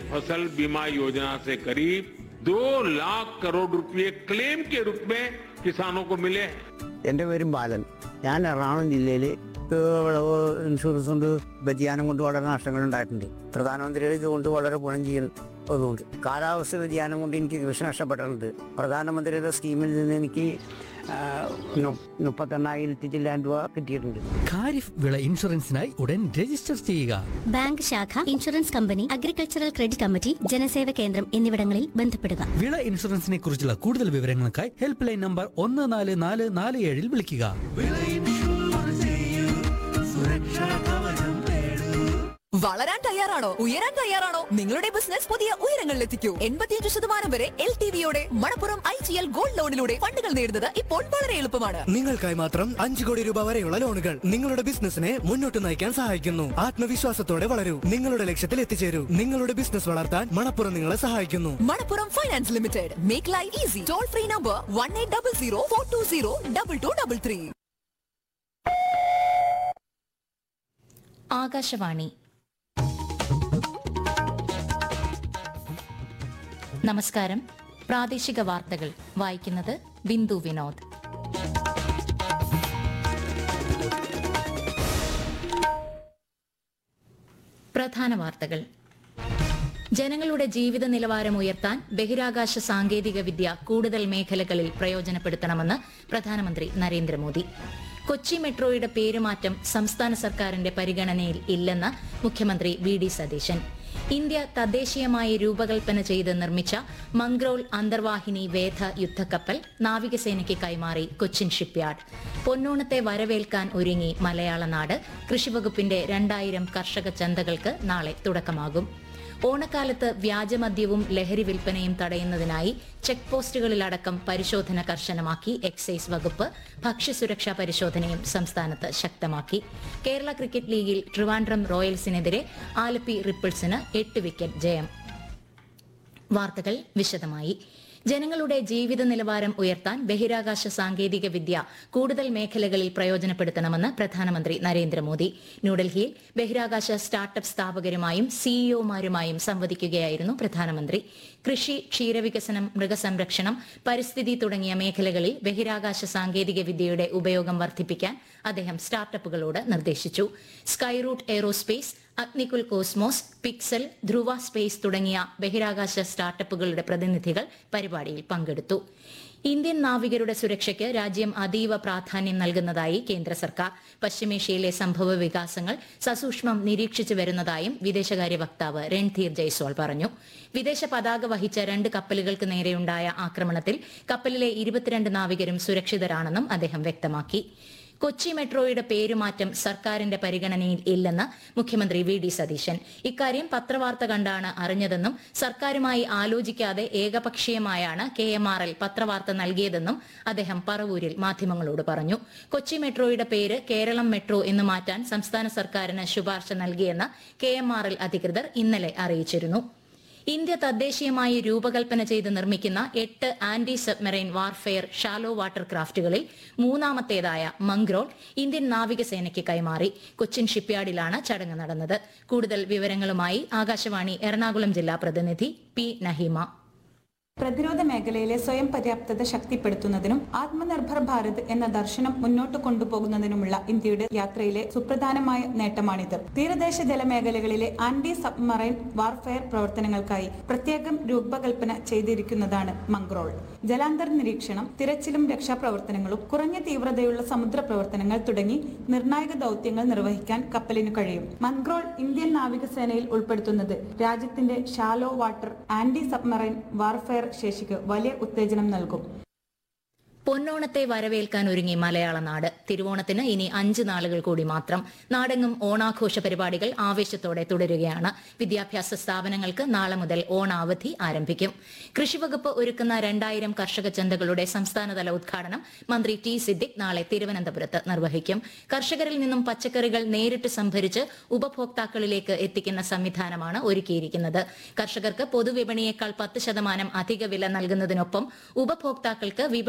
फसल बीमा योजना से करीब दो लाख करोड़ रुपए क्लेम के रूप में किसानों को मिले हैं എൻ്റെ പേരും ബാലൻ ഞാൻ എറണാകുളം ജില്ലയിൽ വിളവ് ഇൻഷുറൻസ് കൊണ്ട് വ്യതിയാനം കൊണ്ട് വളരെ നഷ്ടങ്ങൾ ഉണ്ടായിട്ടുണ്ട് പ്രധാനമന്ത്രിയുടെ ഇതുകൊണ്ട് വളരെ ഗുണം ചെയ്യുന്നതുകൊണ്ട് കാലാവസ്ഥ വ്യതിയാനം കൊണ്ട് എനിക്ക് കൃഷി നഷ്ടപ്പെട്ടിട്ടുണ്ട് പ്രധാനമന്ത്രിയുടെ സ്കീമിൽ നിന്ന് എനിക്ക് ആ, നു- മുപ്പത്തെണ്ണായിരത്തി ചില്ലാൻ രൂപ കിട്ടിയിട്ടുണ്ട് ഖാരിഫ് വിള ഇൻഷുറൻസിനായി ഉടൻ രജിസ്റ്റർ ചെയ്യുക ബാങ്ക് ശാഖ insurance company agricultural credit committee Janaseva കേന്ദ്രം എന്നിവിടങ്ങളിൽ ബന്ധപ്പെടുക വിള ഇൻഷുറൻസിനെ കുറിച്ചുള്ള കൂടുതൽ വിവരങ്ങൾക്കായി ഹെൽപ്പ് ലൈൻ നമ്പർ ഒന്ന് നാല് നാല് നാല് ഏഴിൽ വിളിക്കുക വളരാൻ തയ്യാറാണോ ഉയരാൻ തയ്യാറാണോ നിങ്ങളുടെ ബിസിനസ് പുതിയ ഉയരങ്ങളിലെത്തിക്കൂ എൺപത്തിയഞ്ച് ശതമാനം വരെ എൽ ടി വിയോടെ Manappuram I G L gold ലോണിലൂടെ ഫണ്ടുകൾ നേടുന്നത് ഇപ്പോൾ വളരെ എളുപ്പമാണ് നിങ്ങൾക്കായി മാത്രം അഞ്ചു കോടി രൂപ വരെയുള്ള ലോണുകൾ നിങ്ങളുടെ ബിസിനസിനെ മുന്നോട്ട് നയിക്കാൻ സഹായിക്കുന്നു ആത്മവിശ്വാസത്തോടെ വളരൂ നിങ്ങളുടെ ലക്ഷ്യത്തിൽ എത്തിച്ചേരൂ നിങ്ങളുടെ ബിസിനസ് വളർത്താൻ മണപ്പുറം നിങ്ങളെ സഹായിക്കുന്നു Manappuram finance limited make life easy toll free number one eight double zero four two zero double two double three Akashvani നമസ്കാരം പ്രാദേശിക വാർത്തകൾ വായിക്കുന്നത് ബിന്ദു വിനോദ് പ്രധാന വാർത്തകൾ ജനങ്ങളുടെ ജീവിത നിലവാരം ഉയർത്താൻ ബഹിരാകാശ സാങ്കേതിക വിദ്യ കൂടുതൽ മേഖലകളിൽ പ്രയോജനപ്പെടുത്തണമെന്ന് പ്രധാനമന്ത്രി നരേന്ദ്രമോദി കൊച്ചി മെട്രോയുടെ പേരുമാറ്റം സംസ്ഥാന സർക്കാരിന്റെ പരിഗണനയിൽ ഇല്ലെന്ന് മുഖ്യമന്ത്രി വി ഡി സതീശൻ ഇന്ത്യ തദ്ദേശീയമായി രൂപകൽപ്പന ചെയ്ത് നിർമ്മിച്ച മംഗ്രോൾ അന്തർവാഹിനി വേധ യുദ്ധക്കപ്പൽ നാവികസേനയ്ക്ക് കൈമാറി കൊച്ചിൻ ഷിപ്പ്യാർഡ് പൊന്നോണത്തെ വരവേൽക്കാൻ ഒരുങ്ങി മലയാള നാട് കൃഷിവകുപ്പിന്റെ രണ്ടായിരം കർഷക ചന്തകൾക്ക് നാളെ തുടക്കമാകും ഓണക്കാലത്ത് വ്യാജമദ്യവും ലഹരി വിൽപ്പനയും തടയുന്നതിനായി ചെക്ക് പോസ്റ്റുകളിലടക്കം പരിശോധന കർശനമാക്കി എക്സൈസ് വകുപ്പ് ഭക്ഷ്യസുരക്ഷാ പരിശോധനയും സംസ്ഥാനത്ത് ശക്തമാക്കി കേരള ക്രിക്കറ്റ് ലീഗിൽ ട്രിവാൻഡ്രം റോയൽസിനെതിരെ ആലപ്പി റിപ്പിൾസിന് എട്ട് വിക്കറ്റ് ജയം വാർത്തകൾ വിശദമായി ജനങ്ങളുടെ ജീവിത നിലവാരം ഉയർത്താൻ ബഹിരാകാശ സാങ്കേതിക വിദ്യ കൂടുതൽ മേഖലകളിൽ പ്രയോജനപ്പെടുത്തണമെന്ന് പ്രധാനമന്ത്രി നരേന്ദ്രമോദി ന്യൂഡൽഹിയിൽ ബഹിരാകാശ സ്റ്റാർട്ടപ്പ് സ്ഥാപകരുമായും സിഇഒമാരുമായും സംവദിക്കുകയായിരുന്നു പ്രധാനമന്ത്രി കൃഷി ക്ഷീരവികസനം മൃഗസംരക്ഷണം പരിസ്ഥിതി തുടങ്ങിയ മേഖലകളിൽ ബഹിരാകാശ സാങ്കേതിക വിദ്യയുടെ ഉപയോഗം വർദ്ധിപ്പിക്കാൻ അദ്ദേഹം സ്റ്റാർട്ടപ്പുകളോട് നിർദ്ദേശിച്ചു Skyroot aerospace Agnikul Cosmos Pixxel Dhruva space തുടങ്ങിയ ബഹിരാകാശ സ്റ്റാർട്ടപ്പുകളുടെ പ്രതിനിധികൾ പരിപാടിയിൽ പങ്കെടുത്തു ഇന്ത്യൻ നാവികരുടെ സുരക്ഷയ്ക്ക് രാജ്യം അതീവ പ്രാധാന്യം നൽകുന്നതായി കേന്ദ്ര സർക്കാർ പശ്ചിമേഷ്യയിലെ സംഭവ വികാസങ്ങൾ സസൂക്ഷ്മം നിരീക്ഷിച്ചു വരുന്നതായും വിദേശകാര്യ വക്താവ് രൺധീർ ജയ്സ്വാൾ പറഞ്ഞു വിദേശ പതാക വഹിച്ച രണ്ട് കപ്പലുകൾക്ക് നേരെയുണ്ടായ ആക്രമണത്തിൽ കപ്പലിലെ ഇരുപത്തിരണ്ട് നാവികരും സുരക്ഷിതരാണെന്നും അദ്ദേഹം വ്യക്തമാക്കി കൊച്ചി മെട്രോയുടെ പേരുമാറ്റം സർക്കാരിന്റെ പരിഗണനയിൽ ഇല്ലെന്ന് മുഖ്യമന്ത്രി വി ഡി സതീശൻ ഇക്കാര്യം പത്രവാർത്ത കണ്ടാണ് അറിഞ്ഞതെന്നും സർക്കാരുമായി ആലോചിക്കാതെ ഏകപക്ഷീയമായാണ് കെ എം ആർ എൽ പത്രവാർത്ത നൽകിയതെന്നും അദ്ദേഹം പറവൂരിൽ മാധ്യമങ്ങളോട് പറഞ്ഞു കൊച്ചി മെട്രോയുടെ പേര് കേരളം മെട്രോ എന്ന് മാറ്റാൻ സംസ്ഥാന സർക്കാരിന് ശുപാർശ നൽകിയെന്ന് കെ എം ആർ എൽ അധികൃതർ ഇന്നലെ അറിയിച്ചിരുന്നു ഇന്ത്യ തദ്ദേശീയമായി രൂപകൽപ്പന ചെയ്ത് നിർമ്മിക്കുന്ന എട്ട് anti submarine warfare shallow water ക്രാഫ്റ്റുകളിൽ മൂന്നാമത്തേതായ മംഗ്രോൾ ഇന്ത്യൻ നാവികസേനയ്ക്ക് കൈമാറി കൊച്ചിൻ ഷിപ്പ്യാർഡിലാണ് ചടങ്ങ് നടന്നത് കൂടുതൽ വിവരങ്ങളുമായി ആകാശവാണി എറണാകുളം ജില്ലാ പ്രതിനിധി പി നഹിമ പ്രതിരോധ മേഖലയിലെ സ്വയം പര്യാപ്തത ശക്തിപ്പെടുത്തുന്നതിനും ആത്മനിർഭർ ഭാരത് എന്ന ദർശനം മുന്നോട്ട് കൊണ്ടുപോകുന്നതിനുമുള്ള ഇന്ത്യയുടെ യാത്രയിലെ സുപ്രധാനമായ നേട്ടമാണിത് തീരദേശ ജലമേഖലകളിലെ ആന്റി സബ്മറൈൻ വാർഫെയർ പ്രവർത്തനങ്ങൾക്കായി പ്രത്യേകം രൂപകൽപ്പന ചെയ്തിരിക്കുന്നതാണ് മംഗ്രോൾ ജലാന്തർ നിരീക്ഷണം തിരച്ചിലും രക്ഷാപ്രവർത്തനങ്ങളും കുറഞ്ഞ തീവ്രതയുള്ള സമുദ്ര പ്രവർത്തനങ്ങൾ തുടങ്ങി നിർണായക ദൗത്യങ്ങൾ നിർവഹിക്കാൻ കപ്പലിനു കഴിയും മംഗ്രോൾ ഇന്ത്യൻ നാവികസേനയിൽ ഉൾപ്പെടുത്തുന്നത് രാജ്യത്തിന്റെ shallow water anti submarine warfare ശേഷിക്ക് വലിയ ഉത്തേജനം നൽകും പൊന്നോണത്തെ വരവേൽക്കാൻ ഒരുങ്ങി മലയാള നാട് തിരുവോണത്തിന് ഇനി അഞ്ച് നാളുകൾ കൂടി മാത്രം നാടെങ്ങും ഓണാഘോഷ പരിപാടികൾ ആവേശത്തോടെ തുടരുകയാണ് വിദ്യാഭ്യാസ സ്ഥാപനങ്ങൾക്ക് നാളെ മുതൽ ഓണാവധി ആരംഭിക്കും കൃഷിവകുപ്പ് ഒരുക്കുന്ന രണ്ടായിരം കർഷക ചന്തകളുടെ സംസ്ഥാനതല ഉദ്ഘാടനം മന്ത്രി ടി സിദ്ദിഖ് നാളെ തിരുവനന്തപുരത്ത് നിർവഹിക്കും കർഷകരിൽ നിന്നും പച്ചക്കറികൾ നേരിട്ട് സംഭരിച്ച് ഉപഭോക്താക്കളിലേക്ക് എത്തിക്കുന്ന സംവിധാനമാണ് ഒരുക്കിയിരിക്കുന്നത് കർഷകർക്ക് പൊതുവിപണിയേക്കാൾ പത്ത് ശതമാനം അധിക വില നൽകുന്നതിനൊപ്പം ഉപഭോക്താക്കൾക്ക് വിപണി